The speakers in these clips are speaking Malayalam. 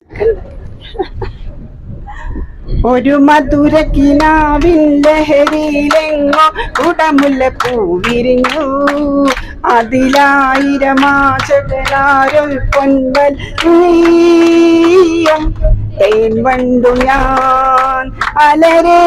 ഒരു മധുര കിനാവിൻ ലഹരിയിലെങ്ങോ കുടമുല്ലപ്പൂ വിരിഞ്ഞു അതിലായിരം ആശകളാരൊരു പൊൻവൽ നീയം തേൻ വണ്ടു ഞാൻ അലരേ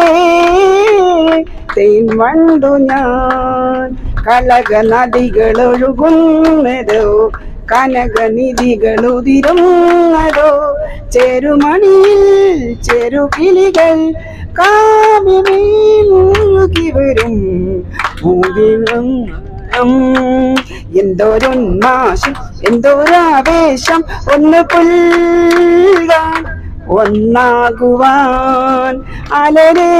തേൻ വണ്ടു ഞാൻ കളക നദികൾ ഒഴുകുന്നതോ കനകനിധികൾ ഉതിരുന്നതോ ചെറുമണിയിൽ ചെറുകിളികൾ കാവ്യമേലൂകി വരും പൂവിനും എന്തോരുന്മാശം എന്തോരാവേശം ഒന്ന് പുൽകാൻ ഒന്നാകുവാൻ അലരേ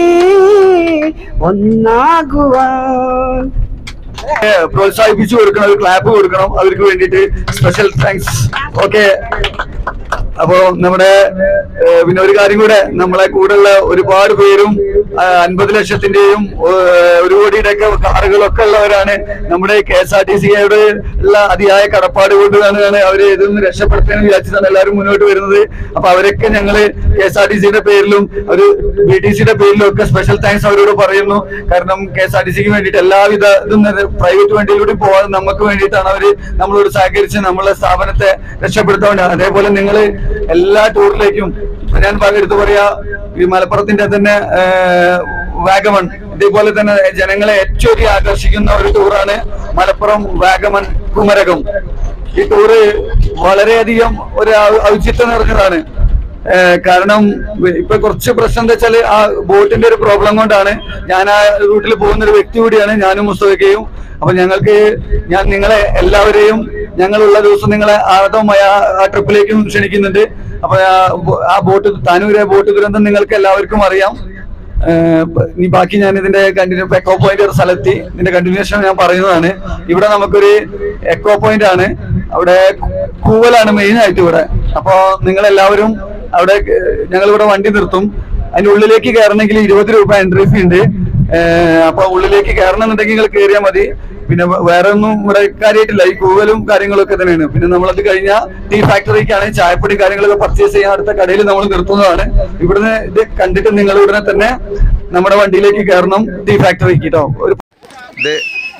ഒന്നാകുവാൻ പ്രോത്സാഹിപ്പിച്ചു കൊടുക്കണം ഒരു ക്ലാപ്പ് കൊടുക്കണം അവർക്ക് വേണ്ടിയിട്ട് സ്പെഷ്യൽ താങ്ക്സ് ഓക്കെ അപ്പോ നമ്മുടെ ഏഹ്, പിന്നെ ഒരു കാര്യം കൂടെ നമ്മളെ കൂടെയുള്ള ഒരുപാട് പേരും ആ, അൻപത് ലക്ഷത്തിന്റെയും ഏഹ്, ഒരു കോടിയുടെ ഒക്കെ കാറുകളൊക്കെ ഉള്ളവരാണ് നമ്മുടെ കെ എസ് ആർ ടി സിയോട് ഉള്ള അതിയായ കടപ്പാട് കൊണ്ടാണ് അവര് ഇതൊന്ന് രക്ഷപ്പെടുത്താൻ വിചാരിച്ചിട്ടാണ് എല്ലാവരും മുന്നോട്ട് വരുന്നത് അപ്പൊ അവരൊക്കെ ഞങ്ങള് കെ എസ് ആർ ടി സിയുടെ പേരിലും ഒരു ബി ടി സിയുടെ പേരിലും ഒക്കെ സ്പെഷ്യൽ താങ്ക്സ് അവരോട് പറയുന്നു കാരണം കെ എസ് ആർ ടി സിക്ക് വേണ്ടിയിട്ട് എല്ലാവിധ ഇതും പ്രൈവറ്റ് വണ്ടിയിലൂടെ പോകാതെ നമുക്ക് വേണ്ടിയിട്ടാണ് അവര് നമ്മളോട് സഹകരിച്ച് നമ്മളെ സ്ഥാപനത്തെ രക്ഷപ്പെടുത്താൻ വേണ്ടി അതേപോലെ നിങ്ങൾ എല്ലാ ടൂറിലേക്കും ഇപ്പൊ ഞാൻ പല എടുത്തു പറയാ ഈ മലപ്പുറത്തിന്റെ തന്നെ ഏഹ്, വാഗമൺ ഇതേപോലെ തന്നെ ജനങ്ങളെ ഏറ്റവും ആകർഷിക്കുന്ന ഒരു ടൂറാണ് മലപ്പുറം വാഗമൺ കുമരകം ഈ ടൂറ് വളരെയധികം ഒരു ഔ- ഔചിത്യം നിറഞ്ഞതാണ് ഏഹ് കാരണം വ- ഇപ്പൊ കുറച്ച് പ്രശ്നം എന്താ വെച്ചാല് ആ ബോട്ടിന്റെ ഒരു പ്രോബ്ലം കൊണ്ടാണ് ഞാൻ ആ റൂട്ടിൽ പോകുന്ന ഒരു വ്യക്തി കൂടിയാണ് ഞാനും മുസ്തഫയ്ക്കയും അപ്പൊ ഞങ്ങൾക്ക് ഞാൻ നിങ്ങളെ എല്ലാവരെയും ഞങ്ങളുള്ള ദിവസം നിങ്ങളെ ആദമായ ആ ട്രിപ്പിലേക്കും ക്ഷണിക്കുന്നുണ്ട് അപ്പൊ ആ ബോ- ആ ബോട്ട് താനൂരെ ബോട്ട് ദുരന്തം നിങ്ങൾക്ക് എല്ലാവർക്കും അറിയാം ഏഹ് പ- ഇനി ബാക്കി ഞാൻ ഇതിന്റെ കണ്ടിന്യൂ എക്കോ പോയിന്റ് ഒരു സ്ഥലത്തി ഇതിന്റെ കണ്ടിന്യൂഷൻ ഞാൻ പറയുന്നതാണ് ഇവിടെ നമുക്കൊരു എക്കോ പോയിന്റ് ആണ് അവിടെ കൂവലാണ് മെയിൻ ആയിട്ട് ഇവിടെ അപ്പോ നിങ്ങൾ എല്ലാവരും അവിടെ ഞങ്ങൾ ഇവിടെ വണ്ടി നിർത്തും അതിന്റെ ഉള്ളിലേക്ക് കയറണമെങ്കിൽ ഇരുപത് രൂപ എൻട്രി ഫീ ഉണ്ട് ഏഹ് അപ്പൊ ഉള്ളിലേക്ക് കയറണം എന്നുണ്ടെങ്കിൽ നിങ്ങൾ കയറിയാൽ മതി പിന്നെ വേ- വേറെ ഒന്നും ഇവിടെ കാര്യമായിട്ടില്ല ഈ കൂവലും കാര്യങ്ങളൊക്കെ തന്നെയാണ് പിന്നെ നമ്മളത് കഴിഞ്ഞാൽ ടീ ഫാക്ടറിക്കാണ് ചായപ്പൊടി കാര്യങ്ങളൊക്കെ പർച്ചേസ് ചെയ്യാൻ അടുത്ത കടയിൽ നമ്മൾ നിർത്തുന്നതാണ് ഇവിടുന്ന് ഇത് കണ്ടിട്ട് നിങ്ങൾ ഉടനെ തന്നെ നമ്മുടെ വണ്ടിയിലേക്ക് കയറണം ടീ ഫാക്ടറിക്ക് കേട്ടോ ഒരു ഇത്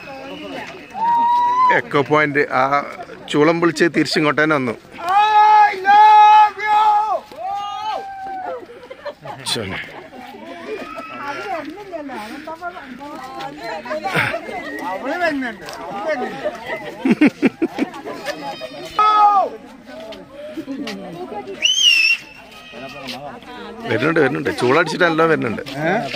എക്കോ പോയിന്റ് ആ ചൂളം പൊളിച്ച് തിരിച്ചിങ്ങോട്ട് തന്നെ വന്നു ശരി. വരുന്നുണ്ട് വരുന്നുണ്ട് ചൂളടിച്ചിട്ട് എല്ലാം വരുന്നുണ്ട്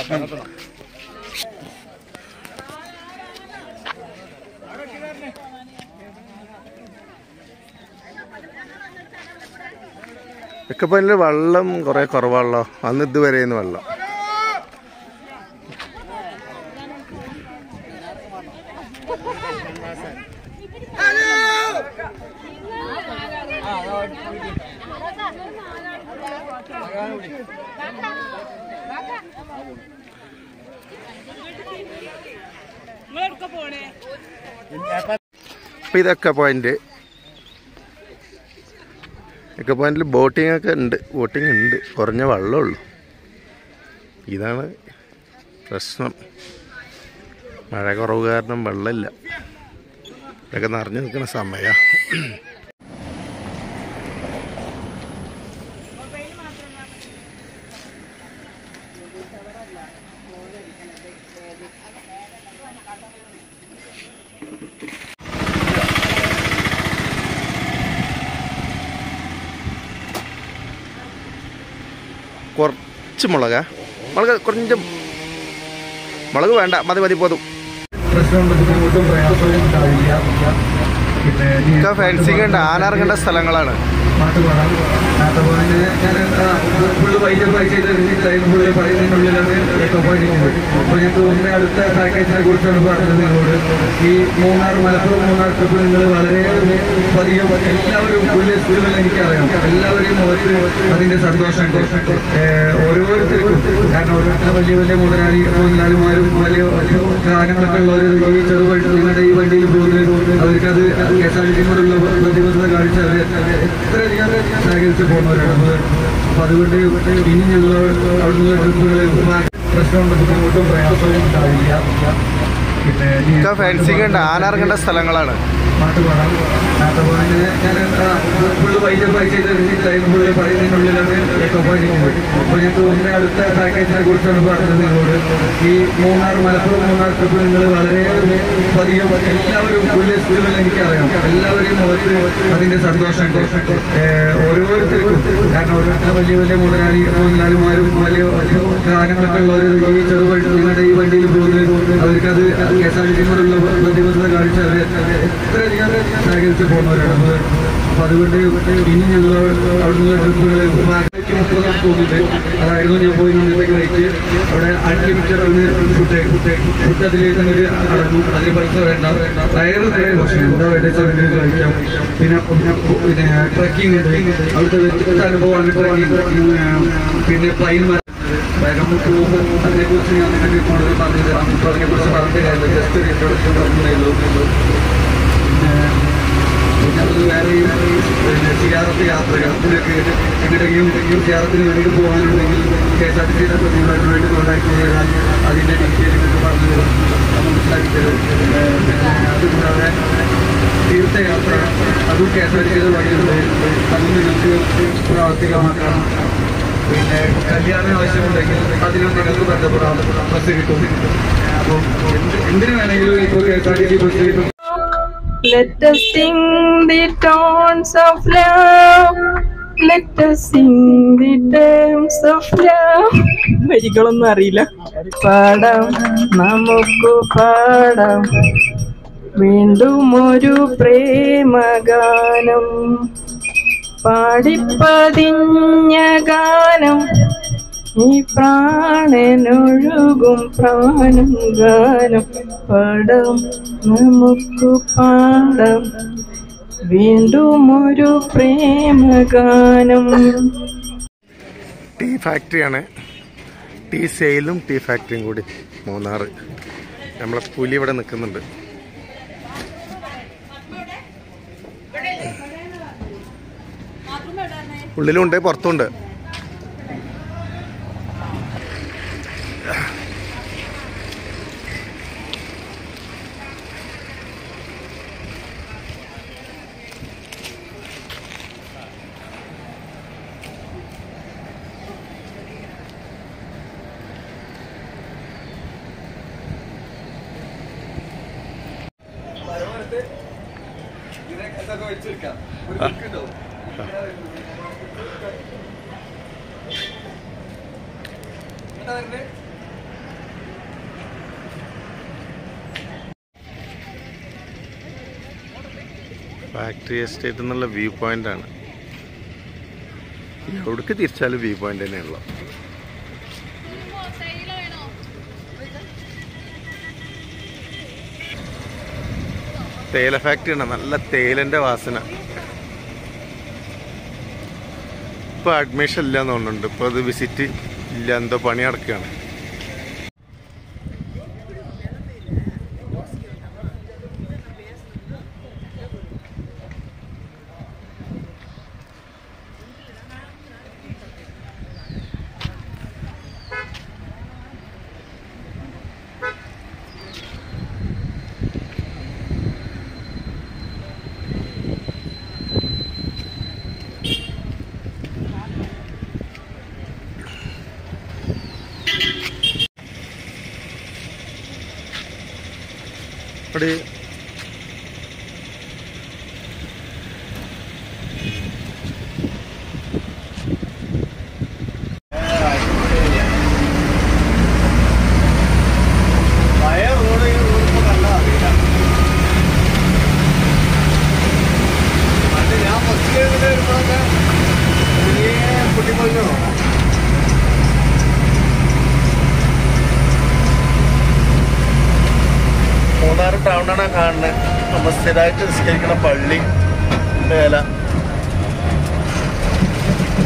മിക്കപ്പോയില് വെള്ളം കുറെ കുറവാണല്ലോ അന്ന് ഇതുവരെയെന്ന് വെള്ളം അപ്പൊ ഇതൊക്കെ പോയിന്റ് ഒക്കെ പോയിന്റിൽ ബോട്ടിംഗ് ഒക്കെ ഉണ്ട് ബോട്ടിംഗ് ഉണ്ട് കുറഞ്ഞ വെള്ളമുള്ളൂ ഇതാണ് പ്രശ്നം മഴ കുറവ് കാരണം വെള്ളമില്ല ഇതൊക്കെ നിറഞ്ഞു നിൽക്കുന്ന സമയ കുറച്ച് മുളക മുളക് കുറഞ്ഞ മുളക് വേണ്ട മതി മതി പോതും പ്രശ്നമുണ്ട് ബുദ്ധിമുട്ടും പ്രയാസവും ഉണ്ടാവില്ല പിന്നെ ഒക്കെ ഫെൻസിങ് ഉണ്ട് ആന ഇറങ്ങേണ്ട സ്ഥലങ്ങളാണ് പാട്ട് പാടാം അതുപോലെ തന്നെ ഞാൻ ഫുള്ള് വൈദ്യം പൈസ ഫുള്ള് പറയുന്നതിനുള്ളിലാണ് എക്കോ പോയിന്റ് അപ്പോൾ ഞാൻ തോന്നുന്ന അടുത്ത പാക്കേജിനെ കുറിച്ചാണ് പറഞ്ഞത് നിങ്ങളോട് ഈ മൂന്നാർ മലപ്പുറം മൂന്നാർ ട്രിപ്പ് നിങ്ങൾ വളരെ പതിയെ എല്ലാവരും വലിയ സ്കൂളുകൾ എനിക്കറിയാം എല്ലാവരെയും മുഖത്ത് അതിന്റെ സന്തോഷം ഓരോരുത്തർക്കും കാരണം ഓരോരുത്തർ വലിയ വലിയ മുതലാളി മുതലാളിമാരും വലിയ വലിയ ഗാനങ്ങളൊക്കെ ഉള്ളവർ ഈ ചെറുപായിട്ട് നിങ്ങളുടെ ഈ വണ്ടിയിൽ പോകുന്നത് അവർക്കത് കെ എസ് ആർ ടി സിയോടുള്ള പ്രതിബദ്ധത കാണിച്ച് അവർ എത്രയധികം സഹകരിച്ച് പോകുന്നവരാണ് അപ്പൊ അതുകൊണ്ട് ഇനി ഞങ്ങൾ അവിടുന്ന് ട്രിപ്പുകൾ പ്രശ്നമുണ്ട് ബുദ്ധിമുട്ടും പ്രയാസവും ഉണ്ടാവില്ല പിന്നെ ഈ- ഒക്കെ ഫെൻസിങ് ഉണ്ട് ആന ഇറങ്ങേണ്ട സ്ഥലങ്ങളാണ് പാട്ട് പാടാം അപ്പോൾ അങ്ങനെ ഞാൻ ഫുള്ള് വൈദ്യുതി ചെയ്ത് ഫുള്ള് പറയുന്നതിനുള്ളിലാണ് എക്കോപ്പായിരിക്കുന്നത് അപ്പോൾ ഞാൻ തോന്നുന്ന അടുത്ത പാക്കേജിനെ കുറിച്ചാണ് പറഞ്ഞത് നിങ്ങളോട് ഈ മൂന്നാർ മലപ്പുറം മൂന്നാർ ട്രിപ്പ് നിങ്ങൾ വളരെ പതിയും എല്ലാവരും ഉല്ലസിച്ചുകൾ എനിക്കറിയാം എല്ലാവരെയും മുഖത്ത് അതിന്റെ സന്തോഷം ഓരോരുത്തർക്കും കാരണം ഓരോരുത്തർ വലിയ വലിയ മുതലാളി മുതലാളിമാരും വലിയ വലിയ ഗാനങ്ങളൊക്കെ ഉള്ളവർ ഈ ചെറുപായിട്ട് നിങ്ങളുടെ ഈ വണ്ടിയിൽ പോകുന്നത് അവർക്കത് കെ എസ് ആർ ടി സിയോടുള്ള പ്രതിബദ്ധത കാണിച്ച് അവർ എത്രയധികം സഹകരിച്ച് പോകുന്നവരാണ് അപ്പൊ അതുകൊണ്ട് ഇനി ഞങ്ങൾ അവിടുന്ന് ട്രിപ്പുകൾ മുപ്പതാം പോകുന്നുണ്ട് അതായിരുന്നു ഞാൻ പോയി നിന്നത്തേക്ക് കഴിച്ച് അവിടെ അൺലിമിറ്റഡ് ഒന്ന് ഫുഡ് ഫുഡ് അതിൽ തന്നെ ഒരു അടങ്ങും അതിൽ പൈസ വേണ്ട വയറ് നേരെ ഭക്ഷണം എന്താ വേണ്ട വെച്ചാൽ കഴിക്കാം പിന്നെ പിന്നെ പിന്നെ ട്രക്കിംഗ് ഉണ്ട് അവിടുത്തെ വ്യത്യസ്ത അനുഭവമാണ് ട്രക്കിംഗ് പിന്നെ പ്ലൈൻ വേഗം പോകുമ്പോൾ അതിനെക്കുറിച്ച് ഞാൻ നിങ്ങൾക്ക് കൂടുതൽ പറഞ്ഞു തരാം ഇപ്പോൾ അതിനെക്കുറിച്ച് പറഞ്ഞ കാര്യമില്ല ജസ്റ്റ് ഒരു ഇൻട്രൊഡക്ഷൻ പറഞ്ഞതേ ഉള്ളൂ പിന്നെ പിന്നെ അത് വേറെ ഈ പിന്നെ സിയാറത്ത് യാത്രകൾ ഇതിനൊക്കെ എങ്ങനെയെങ്കിലും ഈ സിയാറത്തിന് വേണ്ടി പോകാനുണ്ടെങ്കിൽ കെ എസ് ആർ ടി സിയുടെ പ്രതിനിധികളുമായിട്ട് കോൺടാക്ട് ചെയ്താൽ അതിൻ്റെ ഡീറ്റെയിൽ നിങ്ങൾക്ക് പറഞ്ഞു തരും അത് മനസ്സിലാക്കി തരും ഏഹ് പിന്നെ അതുകൂടാതെ തീർത്ഥയാത്ര അതും കെ എസ് ആർ ടി സിയുടെ വഴിയുണ്ട് അതും നിങ്ങൾക്ക് പ്രാവർത്തികമാക്കാം പിന്നെ കല്യാണം ആവശ്യമുണ്ടെങ്കിൽ അതിനും നിങ്ങൾക്ക് ബന്ധപ്പെടാം ബസ് കിട്ടും അപ്പം എന്ത് എന്തിനു വേണമെങ്കിലും ഇപ്പോൾ K S R T C bus കിട്ടും Let us sing the tones of love. Let us sing the terms of love. വരികളൊന്നും അറിയില്ല പാടാം നമുക്ക് പാടാം വീണ്ടും ഒരു പ്രേമഗാനം പാടിപ്പതിഞ്ഞ ഗാനം ഈ പ്രാണനൊഴുകും പ്രാണം ഗാനം പാടാം നമുക്ക് പാടാം വീണ്ടും ഒരു പ്രേമഗാനം ടീ ഫാക്ടറിയാണ് ടീ സെയിലും ടീ ഫാക്ടറിയും കൂടി മൂന്നാറ് നമ്മളെ പുലി ഇവിടെ നിൽക്കുന്നുണ്ട് ഉള്ളിലുണ്ട് പുറത്തുണ്ട് ഫാക്ടറി എസ്റ്റേറ്റ് എന്നുള്ള വ്യൂ പോയിന്റ് ആണ് എവിടേക്ക് തിരിച്ചാലും വ്യൂ പോയിന്റ് തന്നെയുള്ളു തേയില ഫാക്ടറി ആണ് നല്ല തേയിലന്റെ വാസന ഇപ്പൊ അഡ്മിഷൻ ഇല്ല എന്ന് തോന്നുന്നുണ്ട് ഇപ്പൊ അത് വിസിറ്റ് ഇല്ല എന്തോ പണി നടക്കുകയാണ് ഇവിടെ മൂന്നാർ ടൗണാണ് കാണുന്നത് നമ്മൾ സ്ഥിരമായിട്ട് നിസ്കരിക്കുന്ന പള്ളി വേല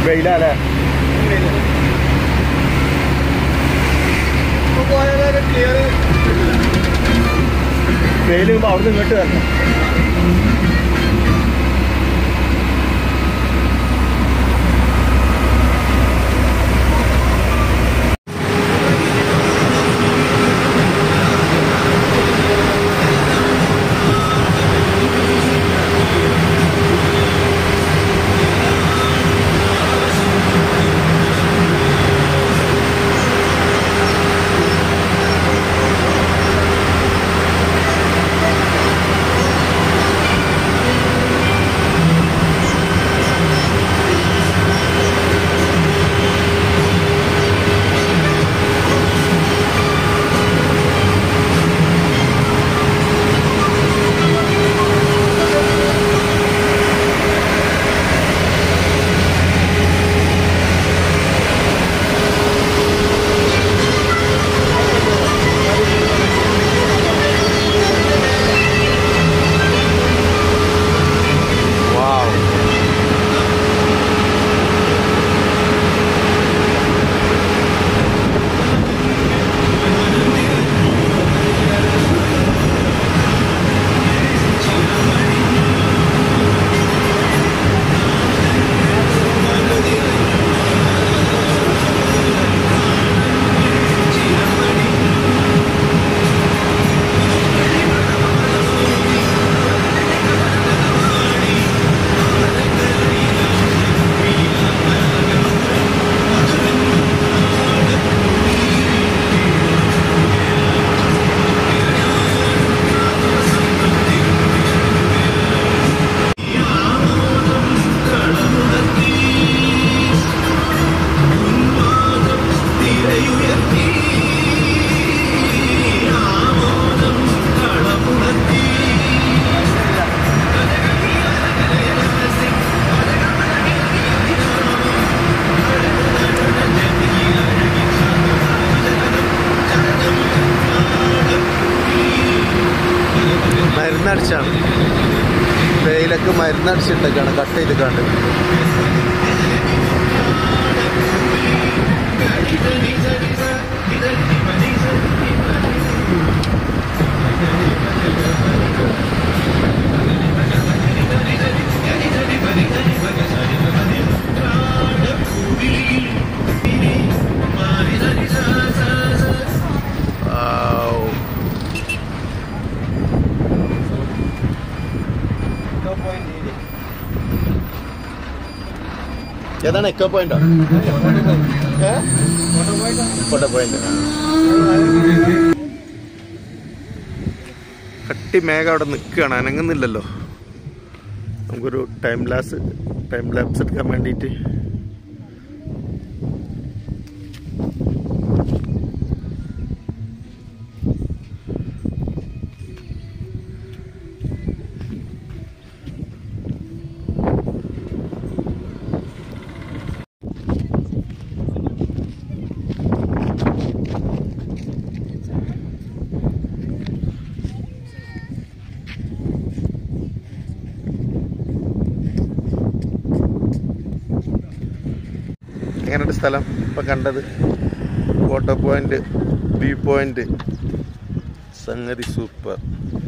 വെയിലല്ലേ വെയിൽ അവിടുന്ന് ഇങ്ങോട്ട് വരണം വാവ് മരുന്നടിച്ചാണ് തേയിലക്ക് മരുന്നടിച്ചിട്ടൊക്കെയാണ് കട്ട് ചെയ്ത് കണ്ട് ഏതാണ് എക്കോ പോയിന്റോ ഫോട്ടോ പോയിന്റ് കട്ടി മേഘം അവിടെ നിൽക്കുകയാണ് അനങ്ങുന്നില്ലല്ലോ നമുക്കൊരു ടൈം ലാസ് ടൈം ലാപ്സ് എടുക്കാൻ വേണ്ടിയിട്ട് എങ്ങനെയുണ്ട് സ്ഥലം ഇപ്പം കണ്ടത് ഫോട്ടോ പോയിന്റ് വ്യൂ പോയിന്റ് സംഗതി സൂപ്പർ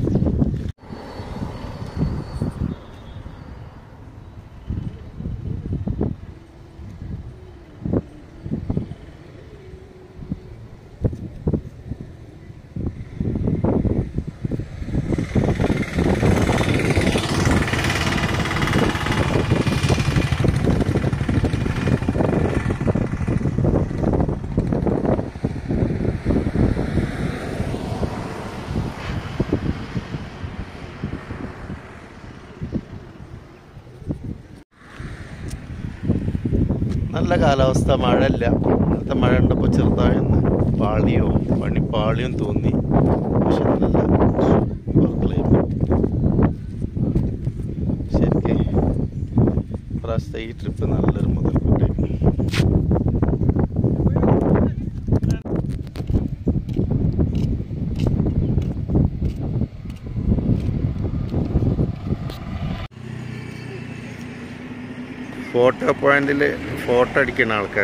നല്ല കാലാവസ്ഥ മഴയില്ല ഇന്നത്തെ മഴ ഉണ്ടപ്പോൾ ചെറുതായൊന്ന് പാളിയോ പണി പാളിയും തോന്നി പക്ഷെ നല്ല സൂപ്പർ ക്ലൈമറ്റ് ശരിക്കും പ്രാവശ്യത്തെ ഈ ട്രിപ്പ് നല്ലൊരു മുതൽക്കൂട്ടി ഫോട്ടോ പോയിന്റിൽ ഫോട്ടോ അടിക്കുന്ന ആൾക്കാർ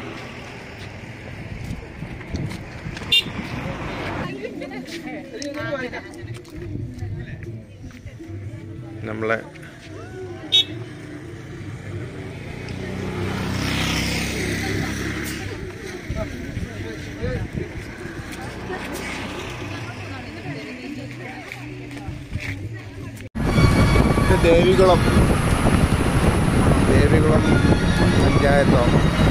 നമ്മളെ ഇത് ദേവികുളം ദേവികുളം പഞ്ചായത്തോ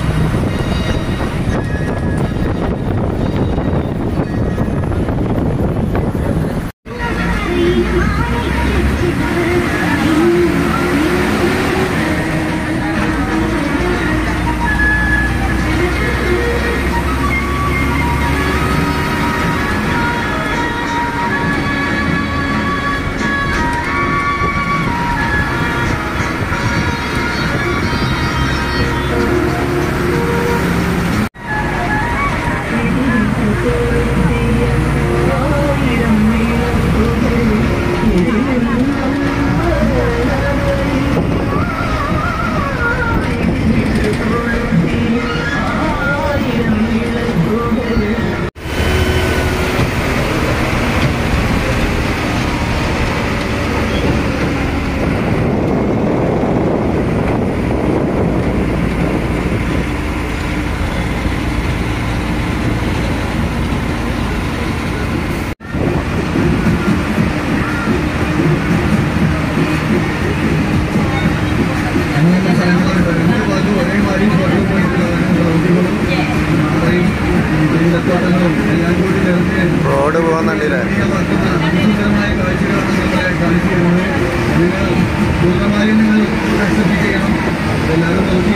അങ്ങനത്തെ സ്ഥലങ്ങളുണ്ട് രണ്ട് ഭാഗത്തും ഒരേമാതിരി ഫോട്ടോ പോയിട്ടുള്ളതാണ് ഗ്രൗണ്ടുകളും അത്രയും വെള്ളത്തോട്ടങ്ങളും എല്ലാം കൂടി ചേർത്ത് റോഡ് പോകുന്നുണ്ടല്ലേ സുന്ദരമായ കാഴ്ചകളാണ് നമ്മളെ കാണിച്ചു തരുന്നത് നിങ്ങൾ പൂർണ്ണമായും നിങ്ങൾ അക്സെപ്റ്റ് ചെയ്യണം എല്ലാവരും നോക്കി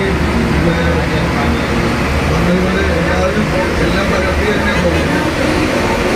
അതുപോലെ എല്ലാവരും എല്ലാം പകർത്തി തന്നെ പോകും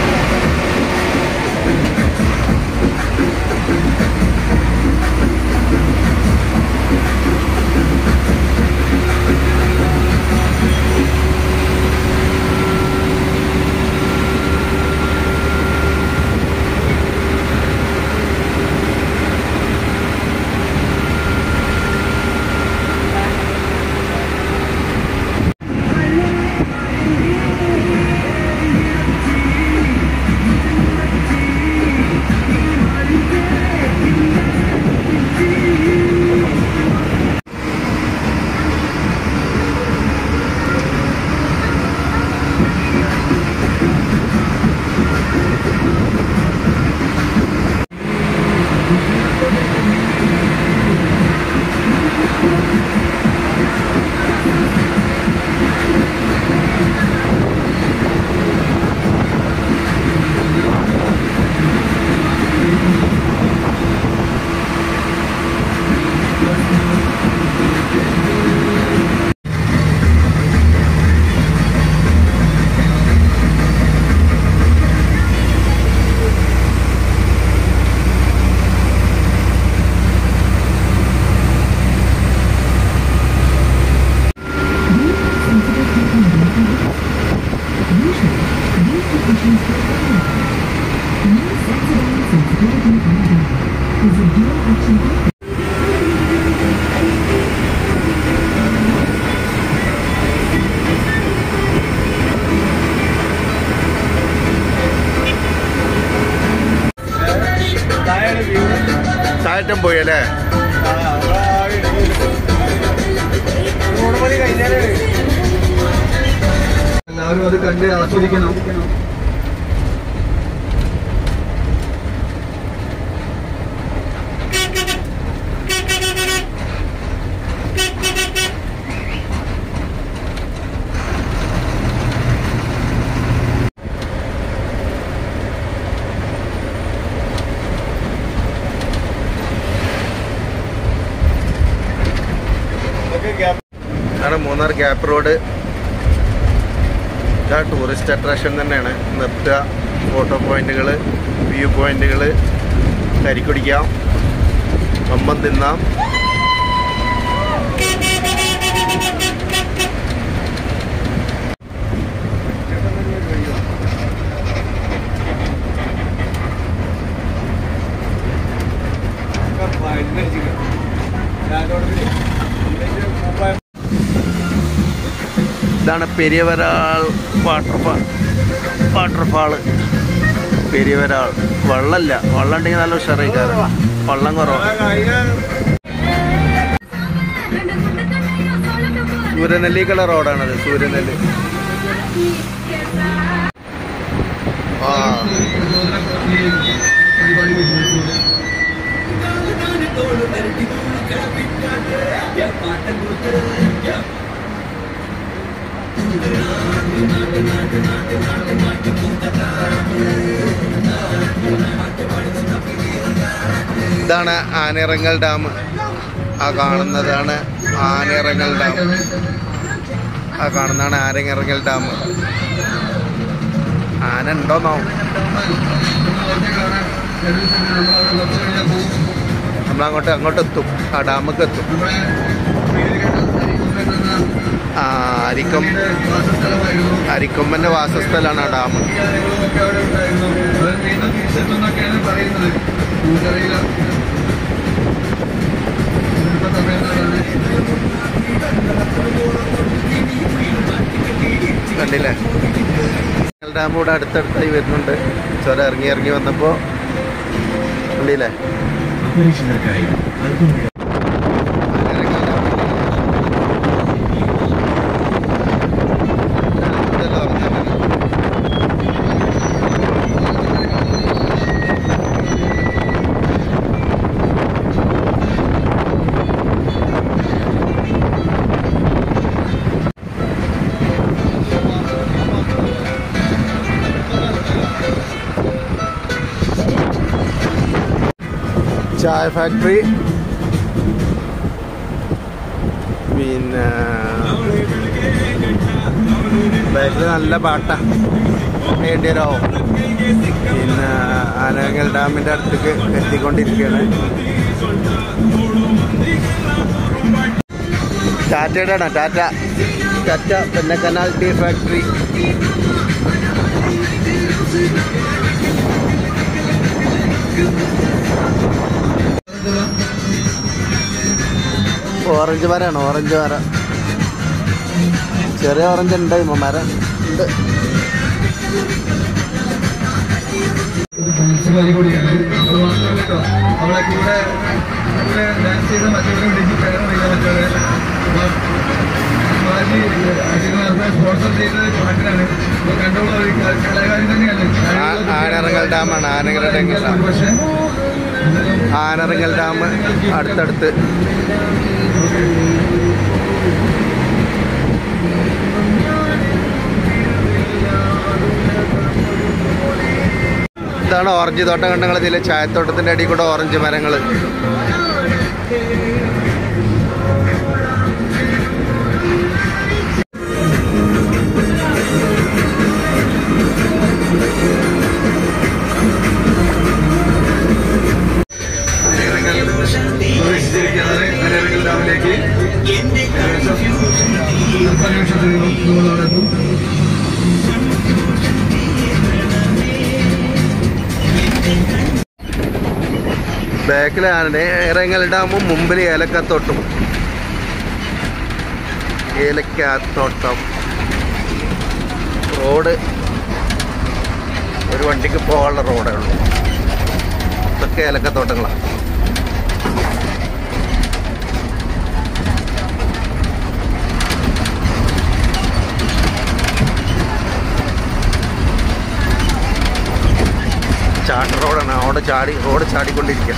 ചായറ്റം പോയി അല്ലേ എല്ലാവരും അത് കണ്ട് ആസ്വദിക്കണം ആണ് മൂന്നാർ ഗ്യാപ്പ് റോഡ് ഇതാ ടൂറിസ്റ്റ് അട്രാക്ഷൻ തന്നെയാണ് നിർത്തുക ഫോട്ടോ പോയിന്റുകൾ വ്യൂ പോയിന്റുകൾ കരിക്കുടിക്കാം കമ്പം തിന്നാം ഇതാണ് പെരിയവരാൾ വാട്ടർഫാൾ വാട്ടർഫാള് പെരിയവരാൾ വെള്ളമില്ല വെള്ളം ഉണ്ടെങ്കിൽ നല്ല ഉഷാറായിക്കാറ് വെള്ളം കുറവാണ് സൂര്യനെല്ലിക്കുള്ള റോഡാണത് സൂര്യനെല്ലി ആ ഇതാണ് ആനിറങ്ങൽ ഡാം ആ കാണുന്നതാണ് ആനിറങ്ങൽ ഡാം ആ കാണുന്നതാണ് ആനിറങ്ങൽ ഡാം ആന ഉണ്ടോന്നോ നമ്മളങ്ങോട്ട് അങ്ങോട്ട് എത്തും ആ ഡാമൊക്കെ എത്തും ആ അരിക്കം അരിക്കൊമ്പൻ്റെ വാസസ്ഥലാണ് ആ ഡാം പറയുന്നത് നമുക്കറിയില്ല ഇന്നിപ്പോ തമിഴ്നാടാണ് കണ്ടില്ലേ ഡാം ഇവിടെ അടുത്തടുത്തായി വരുന്നുണ്ട് ചുരം ഇറങ്ങി ഇറങ്ങി വന്നപ്പോൾ കണ്ടില്ലേ ചായ ഫാക്ടറി പിന്നെ ബാക്കിൽ നല്ല പാട്ട വേണ്ടിയരോ പിന്നെ ആനങ്ങൽ ഡാമിൻ്റെ അടുത്തേക്ക് എത്തിക്കൊണ്ടിരിക്കുകയാണ് ടാറ്റയുടെ ആണ് ടാറ്റ ടാറ്റ പിന്നെ കനാൽ ടീ ഫാക്ടറി ഓറഞ്ച് മരമാണ് ഓറഞ്ച് മരം ചെറിയ ഓറഞ്ച് ഉണ്ട് ഇമ്മ മരം ഉണ്ട് ഒരു ഡാൻസുകാരി കൂടിയാണ് അത് മാത്രമല്ല കേട്ടോ അവളെ കൂടെ കൂടെ ഡാൻസ് ചെയ്ത മറ്റവരും ഡെജി പേരറിയില്ല മറ്റവരെ അപ്പം ബാലി ആദ്യം നേരത്തെ സ്പോൺസർ ചെയ്തത് പാട്ടിനാണ് അപ്പോൾ കണ്ടുള്ള ഒരു ക- കലാകാരി തന്നെയാണ് ആ- ആനറങ്ങൽ ഡാമാണ് ആനറങ്ങൽ ഡാം പക്ഷേ ആനറങ്ങൽ ഡാം അടുത്തടുത്ത് ഇതാണ് ഓറഞ്ച് തോട്ടം കണ്ടങ്ങൾ ഇതിലെ ചായത്തോട്ടത്തിന്റെ അടിയിൽ കൂടെ ഓറഞ്ച് മരങ്ങൾ പ്രവേശിച്ചിരിക്കുന്നത് അനേറങ്ങൾ ഡാമിലേക്ക് ഏകദേശം മുപ്പത് നിമിഷത്തിൽ നമ്മളോടെത്തും ബാക്കിൽ ആനറങ്ങൽ ഡാമും മുമ്പിൽ ഏലക്കത്തോട്ടും ഏലക്കാത്തോട്ടം റോഡ് ഒരു വണ്ടിക്ക് പോകാനുള്ള റോഡേ ഉള്ളൂ ഇതൊക്കെ ഏലക്കത്തോട്ടങ്ങളാണ് ചാട്ട റോഡാണ് അവിടെ ചാടി റോഡ് ചാടിക്കൊണ്ടിരിക്കുക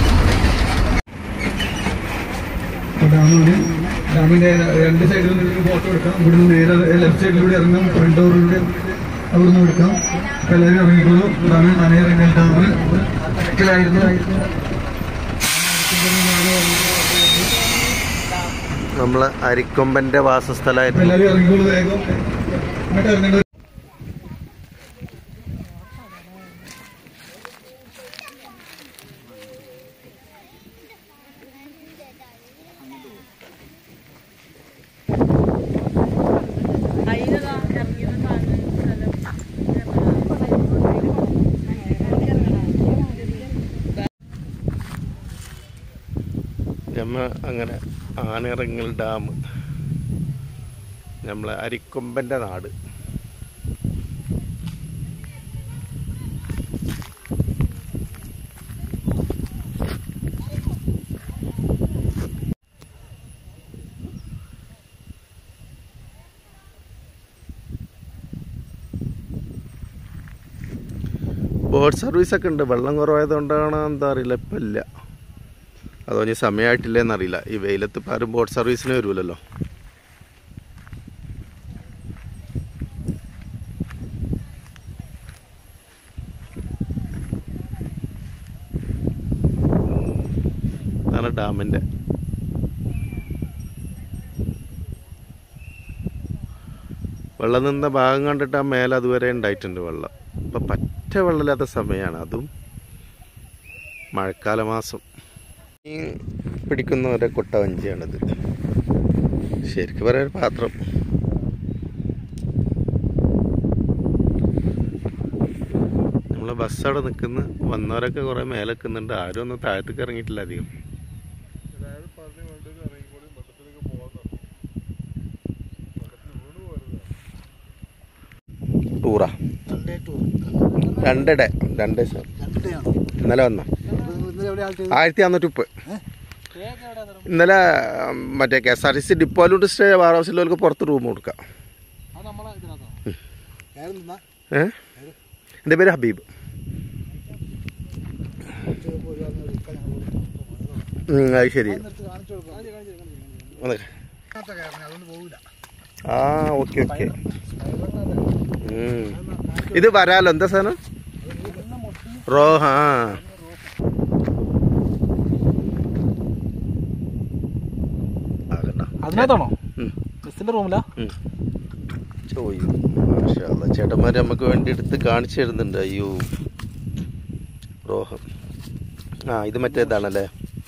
ഡാമുണ്ട് ഡാമിന്റെ രണ്ട് സൈഡിൽ നിന്ന് ഫോട്ടോ എടുക്കാം ഇവിടുന്ന് നേരെ ലെഫ്റ്റ് സൈഡിലൂടെ ഇറങ്ങാം ഫ്രണ്ട് ഡോറിലൂടെ അവിടുന്ന് എടുക്കാം അപ്പൊ എല്ലാവരും ഇറങ്ങിക്കോളൂ ഇതാണ് അനേറങ്ങൽ ഡാം ായിരുന്നു നമ്മൾ അരിക്കൊമ്പൻ്റെ അപ്പൊ വാസസ്ഥലമായിരുന്നു എല്ലാവരും ഇറങ്ങിക്കോളൂ വേഗം ഇങ്ങോട്ട് ഇറങ്ങേണ്ടത് നമ്മ അങ്ങനെ ആനിറങ്ങൽ ഡാം നമ്മളെ അരിക്കൊമ്പൻ്റെ നാട് ബോട്ട് സർവീസ് ഒക്കെ ഉണ്ട് വെള്ളം കുറവായതുകൊണ്ടാണ് എന്താ അറിയില്ല ഇപ്പം ഇല്ല അതോ ഇനി സമയമായിട്ടില്ലേന്ന് അറിയില്ല ഈ വെയിലത്ത് ഇപ്പം ആരും ബോട്ട് സർവീസിന് വരുമല്ലോ അതാണ് ഡാമിൻ്റെ വെള്ളം നിന്ന ഭാഗം കണ്ടിട്ട് ആ മേലെ അതുവരെ ഉണ്ടായിട്ടുണ്ട് വെള്ളം ഇപ്പം പറ്റ വെള്ളമില്ലാത്ത സമയമാണ് അതും മഴക്കാല മാസം ഈ പിടിക്കുന്ന ഒരു കുട്ടവഞ്ചിയാണിത് ശരിക്കും പറയാൻ ഒരു പാത്രം നമ്മളെ ബസ് അവിടെ നിൽക്കുന്ന വന്നവരൊക്കെ കുറേ മേലെ നിൽക്കുന്നുണ്ട് ആരും ഒന്നും താഴത്തേക്ക് ഇറങ്ങിയിട്ടില്ല അധികം ടൂറാ രണ്ടട രണ്ട് സാർ ഇന്നലെ വന്ന ആയിരത്തി അഞ്ഞൂറ്റി മുപ്പത് ഇന്നലെ ഉം, മറ്റേ K S R T C ഡിപ്പോയിലോട്ട് സ്റ്റേ വാർ ഹൗസിലേക്ക് പുറത്ത് റൂം കൊടുക്കാം ഏ എൻ്റെ പേര് ഹബീബ് ഉം, അത് ശരി വന്നേക്ക്. ആ ഓക്കെ ഓക്കെ ഉം. ഇത് വരാലോ എന്താ സാധനം റോഹ ആ ആ, കണ്ടോ? അതിനകത്താണോ ഉം. ബസ്സിന്റെ റൂമിലാ ഉം. ചോയു മാഷാ അല്ലാ. ചേട്ടന്മാര് നമുക്ക് വേണ്ടി എടുത്ത് കാണിച്ചു തരുന്നുണ്ട് അയ്യോ റോഹം ആ ഇത് മറ്റേതാണല്ലേ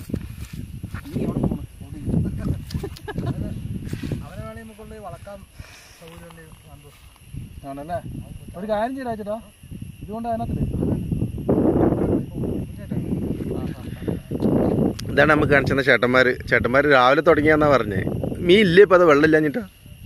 ആണല്ലേ ഒരു കാര്യം ചെയ്താ ചേട്ടാ ഇതുകൊണ്ട് അതിനകത്തില്ലേ ഇതാണ് നമുക്ക് കാണിച്ചത് ചേട്ടന്മാര് ചേട്ടന്മാര് രാവിലെ തുടങ്ങിയാന്നാ പറഞ്ഞേ മീൻ ഇല്ലേ ഇപ്പൊ അത് വെള്ളം ഇല്ലാഞ്ഞിട്ടാ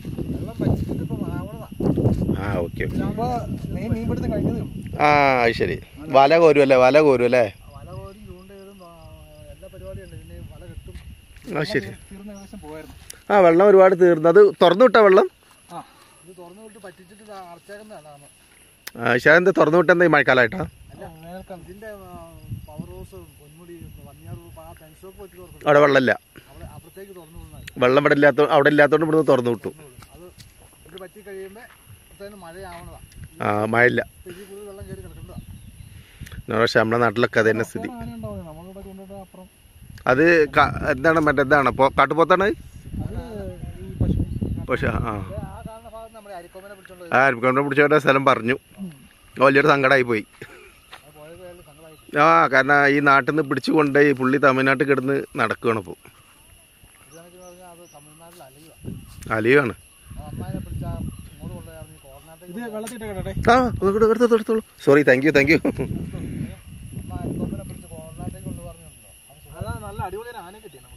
ആ ഓക്കെ ഓക്കെ അപ്പൊ മെയിൻ മീൻ പിടുത്തം കഴിഞ്ഞതേ ഉള്ളൂ ആ അത് ശരി വല കോരും അല്ലേ വല കോരും അല്ലേ വല കോരും ചൂണ്ടയിലും ആ, എല്ലാ പരിപാടിയും ഉണ്ട് പിന്നെ വല കെട്ടും ആ ശരി തീർന്ന ഏകദേശം പോയായിരുന്നു ആ വെള്ളം ഒരുപാട് തീർന്നു അത് തുറന്നു വിട്ടാ വെള്ളം ആ ഇത് തുറന്നു വിട്ട് പറ്റിച്ചിട്ട് ഇത് അടച്ചേക്കുന്നതാണ് ആ പക്ഷേ എന്താ തുറന്നു വിട്ടാ എന്താ ഈ മഴക്കാലമായിട്ടാ അല്ല വേനൽക്കാലം ഇതിന്റെ പവർ റോസ് പൊന്മുടി വന്യാർ ആ പെൻസോക്ക് വെച്ച് തുറന്നു അവിടെ വെള്ളമില്ല അവിടെ അപ്പുറത്തേക്ക് തുറന്നു വിടുന്നത് വെള്ളം ഇവിടെ ഇല്ലാത്ത അവിടെ ഇല്ലാത്തതുകൊണ്ട് ഇവിടുന്ന് തുറന്നു വിട്ടു അത് ഇത് പറ്റി കഴിയുമ്പോൾ അപ്പോഴത്തേനും മഴയാവണതാ ആ മഴയില്ല ഇതിൽ കൂടുതൽ വെള്ളം കയറി കിടക്കുന്നതാ പക്ഷെ നമ്മുടെ നാട്ടിലൊക്കെ അത് തന്നെ സ്ഥിതി ആന ഉണ്ടാവും നമ്മളിവിടെ കൊണ്ടിട്ട് അപ്പുറം അത് ക- എന്താണ് മറ്റേ ഇതാണ് പോ- കാട്ടുപോത്താണ് അത് ഈ പശു പക്ഷെ ആ ആ കാണുന്ന ഭാഗത്ത് നമ്മുടെ അരിക്കൊമ്പനെ പിടിച്ചോണ്ട് ആ അരിക്കൊണ്ട് പിടിച്ചവരുടെ സ്ഥലം പറഞ്ഞു വലിയൊരു സങ്കടമായി പോയി അത് പോയത് അയാൾ സങ്കടമായി ആ കാരണം ഈ നാട്ടിൽ നിന്ന് പിടിച്ചു കൊണ്ടുപോയി പുള്ളി തമിഴ്നാട്ടിൽ കിടന്ന് നടക്കുകയാണ് ഇപ്പോൾ ഇതാണെന്ന് പറഞ്ഞാൽ അത് തമിഴ്നാട്ടിൽ അലയുക അലിയാണ് ആ അമ്മാനെ പിടിച്ചാൽ ഇങ്ങോട്ട് കൊണ്ടുപോയി ഈ കോർണാട്ടേക്ക് ഇത് വെള്ളത്തിട്ട് കേട്ടെ ആ എടുത്തോളൂ എടുത്തോളൂ sorry thank you thank you അമ്മ അരിക്കൊമ്പനെ പിടിച്ച് കോർണാട്ടേക്ക് കൊണ്ട് പറഞ്ഞിട്ടുണ്ടോ അതാ നല്ല അടിപൊളി ഒരു ആനയെ കിട്ടിയ നമുക്ക്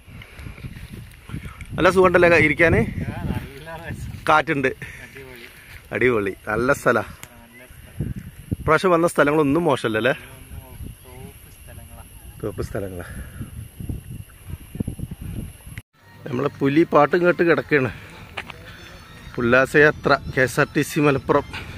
നല്ല സുഖമുണ്ടല്ലേ ഇരിക്കാൻ കാറ്റുണ്ട് അടിപൊളി നല്ല സ്ഥല പ്രാവശ്യം വന്ന സ്ഥലങ്ങളൊന്നും മോശമല്ലേ ടോപ്പ് സ്ഥലങ്ങളാ നമ്മളെ പുലി പാട്ടും കേട്ട് കിടക്കുകയാണ് ഉല്ലാസയാത്ര K S R T C Malappuram